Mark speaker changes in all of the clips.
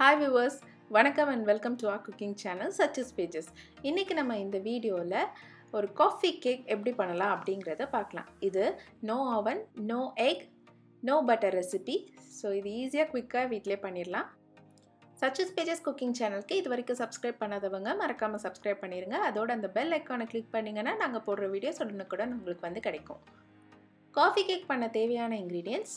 Speaker 1: hi viewers வணக்கம் and welcome to our cooking channel சச்சஸ் pages இன்றைக்கி நம்ம இந்த வீடியோவில் ஒரு காஃபி கேக் எப்படி பண்ணலாம் அப்படிங்கிறத பார்க்கலாம் இது no oven no egg no butter recipe so இது ஈஸியாக குயிக்காக வீட்டிலே பண்ணிடலாம் சச்சஸ் பேஜஸ் குக்கிங் சேனலுக்கு இது வரைக்கும் சப்ஸ்கிரைப் பண்ணாதவங்க மறக்காமல் சப்ஸ்கிரைப் பண்ணிடுங்க அதோட அந்த பெல் ஐக்கானை கிளிக் பண்ணிங்கன்னா நாங்கள் போடுற வீடியோஸ் உடனுக்குடன் உங்களுக்கு வந்து கிடைக்கும் காஃபி கேக் பண்ண தேவையான இன்க்ரீடியன்ட்ஸ்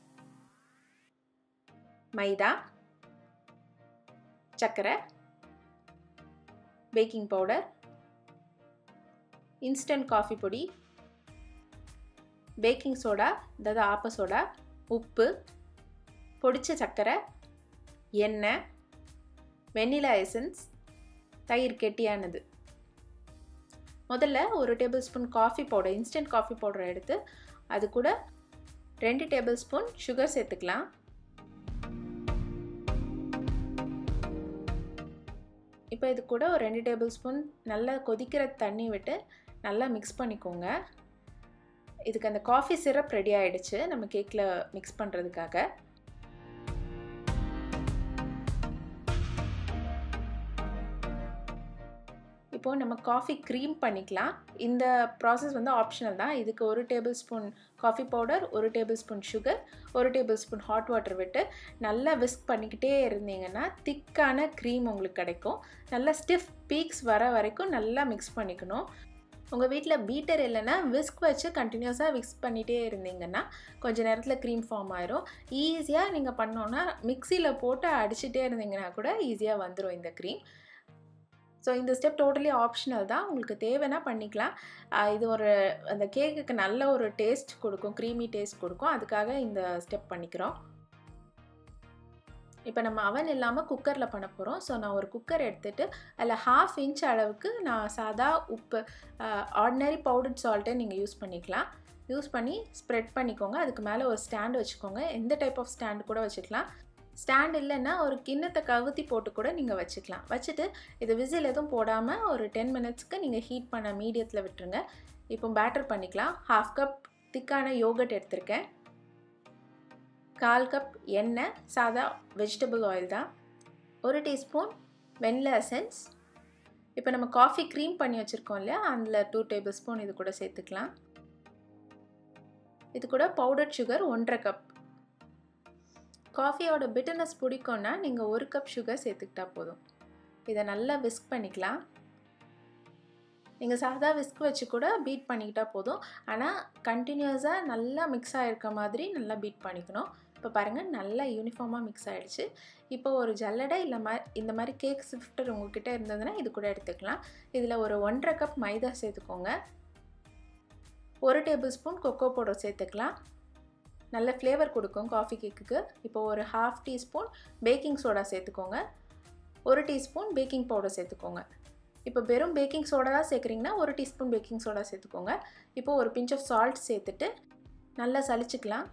Speaker 1: மைதா சர்க்கரை பேக்கிங் பவுடர் இன்ஸ்டன்ட் காஃபி பொடி பேக்கிங் சோடா அதாவது ஆப்ப சோடா உப்பு பொடிச்ச சர்க்கரை எண்ணெய் வெண்ணிலா எசன்ஸ் தயிர் கெட்டியானது முதல்ல ஒரு tablespoon coffee powder instant coffee பவுடரை எடுத்து அது கூட ரெண்டு டேபிள் ஸ்பூன் சுகர் சேர்த்துக்கலாம் இப்போ இது கூட ஒரு ரெண்டு டேபிள் ஸ்பூன் நல்லா கொதிக்கிற தண்ணி விட்டு நல்லா மிக்ஸ் பண்ணிக்கோங்க இதுக்கு அந்த காஃபி சிரப் ரெடி ஆகிடுச்சு நம்ம கேக்கில் மிக்ஸ் பண்ணுறதுக்காக இப்போது நம்ம காஃபி க்ரீம் பண்ணிக்கலாம் இந்த ப்ராசஸ் வந்து ஆப்ஷனல் தான் இதுக்கு ஒரு டேபிள் ஸ்பூன் காஃபி பவுடர் ஒரு டேபிள் ஸ்பூன் சுகர் ஒரு டேபிள் ஸ்பூன் ஹாட் வாட்டர் விட்டு நல்லா விஸ்க் பண்ணிக்கிட்டே இருந்தீங்கன்னா திக்கான க்ரீம் உங்களுக்கு கிடைக்கும் நல்லா ஸ்டிஃப் பீக்ஸ் வர வரைக்கும் நல்லா மிக்ஸ் பண்ணிக்கணும் உங்கள் வீட்டில் பீட்டர் இல்லைன்னா விஸ்க் வச்சு கண்டினியூஸாக விக்ஸ் பண்ணிகிட்டே இருந்தீங்கன்னா கொஞ்சம் நேரத்தில் க்ரீம் ஃபார்ம் ஆயிரும் ஈஸியாக நீங்கள் பண்ணோன்னா மிக்சியில் போட்டு அடிச்சுட்டே இருந்தீங்கன்னா கூட ஈஸியாக வந்துடும் இந்த க்ரீம் ஸோ இந்த ஸ்டெப் டோட்டலி ஆப்ஷனல் தான் உங்களுக்கு தேவைன்னா பண்ணிக்கலாம் இது ஒரு அந்த கேக்குக்கு நல்ல ஒரு டேஸ்ட் கொடுக்கும் க்ரீமி டேஸ்ட் கொடுக்கும் அதுக்காக இந்த ஸ்டெப் பண்ணிக்கிறோம் இப்போ நம்ம அவன் இல்லாமல் குக்கரில் பண்ண போகிறோம் ஸோ நான் ஒரு குக்கர் எடுத்துகிட்டு அதில் ஹாஃப் இன்ச் அளவுக்கு நான் சாதா உப்பு ஆர்டினரி பவுடர் சால்ட்டை நீங்கள் யூஸ் பண்ணிக்கலாம் யூஸ் பண்ணி ஸ்ப்ரெட் பண்ணிக்கோங்க அதுக்கு மேலே ஒரு ஸ்டாண்டு வச்சுக்கோங்க எந்த டைப் ஆஃப் ஸ்டாண்டு கூட வச்சுக்கலாம் ஸ்டாண்ட் இல்லைன்னா ஒரு கிண்ணத்தை கவுத்தி போட்டு கூட நீங்கள் வச்சுக்கலாம் வச்சுட்டு இது விசில் எதுவும் போடாமல் ஒரு டென் மினிட்ஸ்க்கு நீங்கள் ஹீட் பண்ண மீடியத்தில் விட்டுருங்க இப்போ பேட்டர் பண்ணிக்கலாம் ஹாஃப் கப் திக்கான யோகட் எடுத்திருக்கேன் கால் கப் எண்ணெய் சாதா வெஜிடபிள் ஆயில் தான் ஒரு டீஸ்பூன் வெண்ணிலா எசன்ஸ் இப்போ நம்ம காஃபி க்ரீம் பண்ணி வச்சுருக்கோம் இல்லையா அதில் டூ டேபிள் ஸ்பூன் இது கூட சேர்த்துக்கலாம் இது கூட பவுடர் சுகர் ஒன்றரை கப் காஃபியோட பிட்டர்னஸ் பிடிக்கும்னா நீங்கள் ஒரு கப் சுகர் சேர்த்துக்கிட்டா போதும் இதை நல்லா விஸ்க் பண்ணிக்கலாம் நீங்கள் சாதா விஸ்க் வச்சு கூட பீட் பண்ணிக்கிட்டால் போதும் ஆனால் கண்டினியூஸாக நல்லா மிக்ஸ் ஆகிருக்க மாதிரி நல்லா பீட் பண்ணிக்கணும் இப்போ பாருங்கள் நல்லா யூனிஃபார்மாக மிக்ஸ் ஆகிடுச்சு இப்போ ஒரு ஜல்லடை இல்லை மா இந்த மாதிரி கேக் ஸ்விஃப்டர் உங்ககிட்ட இருந்ததுன்னா இது கூட எடுத்துக்கலாம் இதில் ஒரு ஒன்றரை கப் மைதா சேர்த்துக்கோங்க ஒரு டேபிள் ஸ்பூன் கொக்கோ பவுடர் சேர்த்துக்கலாம் நல்ல ஃப்ளேவர் கொடுக்கும் காஃபி கேக்குக்கு இப்போ ஒரு ஹாஃப் டீஸ்பூன் பேக்கிங் சோடா சேர்த்துக்கோங்க ஒரு டீஸ்பூன் பேக்கிங் பவுடர் சேர்த்துக்கோங்க இப்போ வெறும் பேக்கிங் சோடா தான் சேர்க்குறீங்கன்னா ஒரு டீஸ்பூன் பேக்கிங் சோடா சேர்த்துக்கோங்க இப்போ ஒரு பிஞ்ச் ஆஃப் சால்ட் சேர்த்துட்டு நல்லா சளிச்சிக்கலாம்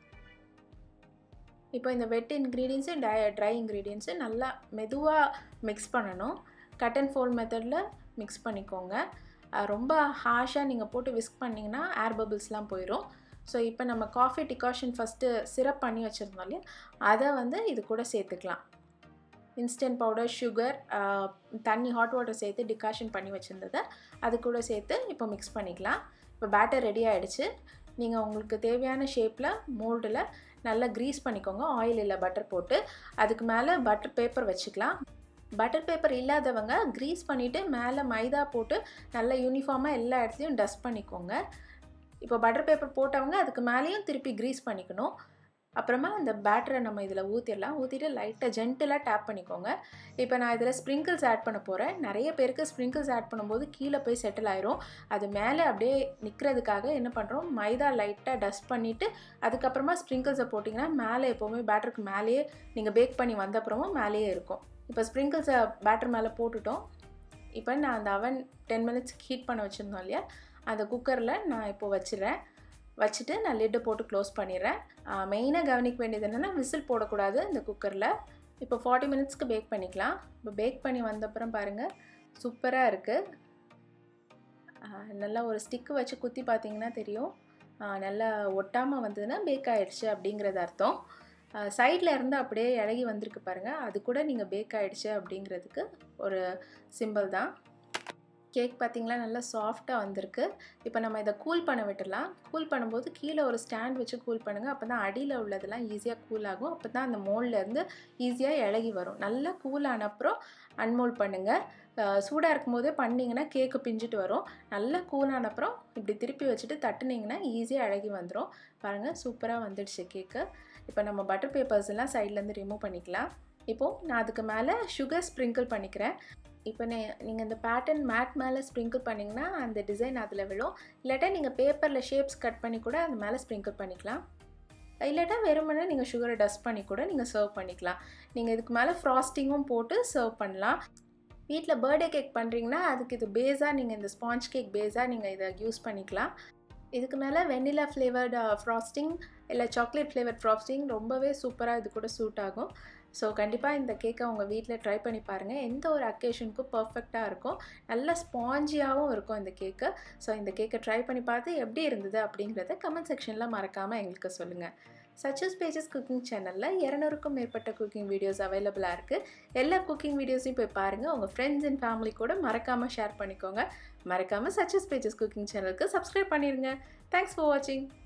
Speaker 1: இப்போ இந்த wet ingredients dry dry ingredients நல்லா மெதுவாக மிக்ஸ் பண்ணணும் கட் அண்ட் ஃபோல்ட் மெத்தடில் மிக்ஸ் பண்ணிக்கோங்க ரொம்ப ஹாஷாக நீங்கள் போட்டு விஸ்க் பண்ணிங்கன்னா ஏர் பபிள்ஸ்லாம் போயிடும் ஸோ இப்போ நம்ம காஃபி டிகாஷன் ஃபஸ்ட்டு சிரப் பண்ணி வச்சுருந்தோம் இல்லையா அதை வந்து இது கூட சேர்த்துக்கலாம் இன்ஸ்டன்ட் பவுடர் சுகர் தண்ணி ஹாட் வாட்டர் சேர்த்து டிகாஷன் பண்ணி வச்சுருந்ததை அது கூட சேர்த்து இப்போ மிக்ஸ் பண்ணிக்கலாம் இப்போ பேட்டர் ரெடி ஆகிடுச்சு நீங்கள் உங்களுக்கு தேவையான ஷேப்பில் மோல்டில் நல்லா க்ரீஸ் பண்ணிக்கோங்க ஆயில் இல்லை பட்டர் போட்டு அதுக்கு மேலே பட்டர் பேப்பர் வச்சுக்கலாம் பட்டர் பேப்பர் இல்லாதவங்க க்ரீஸ் பண்ணிவிட்டு மேலே மைதா போட்டு நல்லா யூனிஃபார்மாக எல்லா இடத்துலையும் டஸ்ட் பண்ணிக்கோங்க இப்போ பட்டர் பேப்பர் போட்டவங்க அதுக்கு மேலேயும் திருப்பி க்ரீஸ் பண்ணிக்கணும் அப்புறமா அந்த பேட்டரை நம்ம இதில் ஊற்றிடலாம் ஊற்றிட்டு லைட்டாக ஜென்டிலாக டேப் பண்ணிக்கோங்க இப்போ நான் இதில் ஸ்ப்ரிங்கிள்ஸ் ஆட் பண்ண போகிறேன் நிறைய பேருக்கு ஸ்ப்ரிங்கிள்ஸ் ஆட் பண்ணும்போது கீழே போய் செட்டில் ஆயிரும் அது மேலே அப்படியே நிற்கிறதுக்காக என்ன பண்ணுறோம் மைதா லைட்டாக டஸ்ட் பண்ணிவிட்டு அதுக்கப்புறமா ஸ்ப்ரிங்கிள்ஸை போட்டிங்கன்னா மேலே எப்போவுமே பேட்டருக்கு மேலேயே நீங்கள் பேக் பண்ணி வந்த அப்புறமும் மேலேயே இருக்கும் இப்போ ஸ்ப்ரிங்கிள்ஸை பேட்டர் மேலே போட்டுட்டோம் இப்போ நான் அந்த அவன் டென் மினிட்ஸ் ஹீட் பண்ண வச்சுருந்தோம் இல்லையா அந்த குக்கரில் நான் இப்போது வச்சிடுறேன் வச்சுட்டு நான் லிட்டு போட்டு க்ளோஸ் பண்ணிடுறேன் மெயினாக கவனிக்க வேண்டியது என்னென்னா விசில் போடக்கூடாது இந்த குக்கரில் இப்போ ஃபார்ட்டி மினிட்ஸ்க்கு பேக் பண்ணிக்கலாம் இப்போ பேக் பண்ணி வந்தப்புறம் பாருங்கள் சூப்பராக இருக்குது நல்லா ஒரு ஸ்டிக்கு வச்சு குத்தி பார்த்தீங்கன்னா தெரியும் நல்லா ஒட்டாமல் வந்ததுன்னா பேக் ஆகிடுச்சு அப்படிங்கிறது அர்த்தம் சைடில் இருந்து அப்படியே இறங்கி வந்திருக்கு பாருங்கள் அது கூட நீங்கள் பேக் ஆகிடுச்சு அப்படிங்கிறதுக்கு ஒரு சிம்பிள் தான் கேக் பார்த்திங்களா நல்லா சாஃப்டாக வந்திருக்கு இப்போ நம்ம இதை கூல் பண்ண விட்டுடலாம் கூல் பண்ணும்போது கீழே ஒரு ஸ்டாண்ட் வச்சு கூல் பண்ணுங்கள் அப்போ தான் அடியில் உள்ளதெல்லாம் ஈஸியாக கூல் ஆகும் அப்போ தான் அந்த மோல்ட்லேருந்து ஈஸியாக இழகி வரும் நல்லா கூல் ஆன அப்புறம் அன்மோல் பண்ணுங்கள் சூடாக இருக்கும்போதே பண்ணிங்கன்னா கேக்கு பிஞ்சிட்டு வரும் நல்லா கூலான அப்புறம் இப்படி திருப்பி வச்சுட்டு தட்டுனிங்கன்னா ஈஸியாக அழகி வந்துடும் பாருங்கள் சூப்பராக வந்துடுச்சு கேக்கு இப்போ நம்ம பட்டர் பேப்பர்ஸ் எல்லாம் சைட்லேருந்து ரிமூவ் பண்ணிக்கலாம் இப்போது நான் அதுக்கு மேலே சுகர் ஸ்ப்ரிங்கிள் பண்ணிக்கிறேன் இப்போ நீ நீங்கள் இந்த பேட்டர்ன் மேட் மேலே ஸ்ப்ரிங்கிள் பண்ணிங்கன்னா அந்த டிசைன் அதில் விழும் இல்லாட்டா நீங்கள் பேப்பரில் ஷேப்ஸ் கட் பண்ணி கூட அது மேலே ஸ்ப்ரிங்கிள் பண்ணிக்கலாம் இல்லாட்டா வெறுமனே நீங்கள் சுகரை டஸ்ட் பண்ணி கூட நீங்கள் சர்வ் பண்ணிக்கலாம் நீங்கள் இதுக்கு மேலே ஃப்ராஸ்டிங்கும் போட்டு சர்வ் பண்ணலாம் வீட்டில் பர்த்டே கேக் பண்ணுறீங்கன்னா அதுக்கு இது பேஸாக நீங்கள் இந்த ஸ்பாஞ்ச் கேக் பேஸாக நீங்கள் இதை யூஸ் பண்ணிக்கலாம் இதுக்கு மேலே வெண்ணிலா ஃப்ளேவர்டு ஃப்ராஸ்டிங் இல்லை சாக்லேட் ஃப்ளேவர்ட் ஃப்ராஸ்டிங் ரொம்பவே சூப்பராக இது கூட சூட் ஆகும் ஸோ கண்டிப்பாக இந்த கேக்கை உங்கள் வீட்டில் ட்ரை பண்ணி பாருங்கள் எந்த ஒரு அக்கேஷனுக்கும் பர்ஃபெக்டாக இருக்கும் நல்ல ஸ்பாஞ்சியாகவும் இருக்கும் இந்த கேக்கு ஸோ இந்த கேக்கை ட்ரை பண்ணி பார்த்து எப்படி இருந்தது அப்படிங்கிறத கமெண்ட் செக்ஷனில் மறக்காமல் எங்களுக்கு சொல்லுங்கள் சச்சஸ் பேஜஸ் குக்கிங் சேனலில் இரநூறுக்கும் மேற்பட்ட குக்கிங் வீடியோஸ் அவைலபிளாக இருக்குது எல்லா குக்கிங் வீடியோஸையும் போய் பாருங்கள் உங்கள் ஃப்ரெண்ட்ஸ் அண்ட் ஃபேமிலி கூட மறக்காமல் ஷேர் பண்ணிக்கோங்க மறக்காமல் சச்சஸ் பேஜஸ் குக்கிங் சேனலுக்கு சப்ஸ்கிரைப் பண்ணிடுங்க தேங்க்ஸ் ஃபார் வாட்சிங்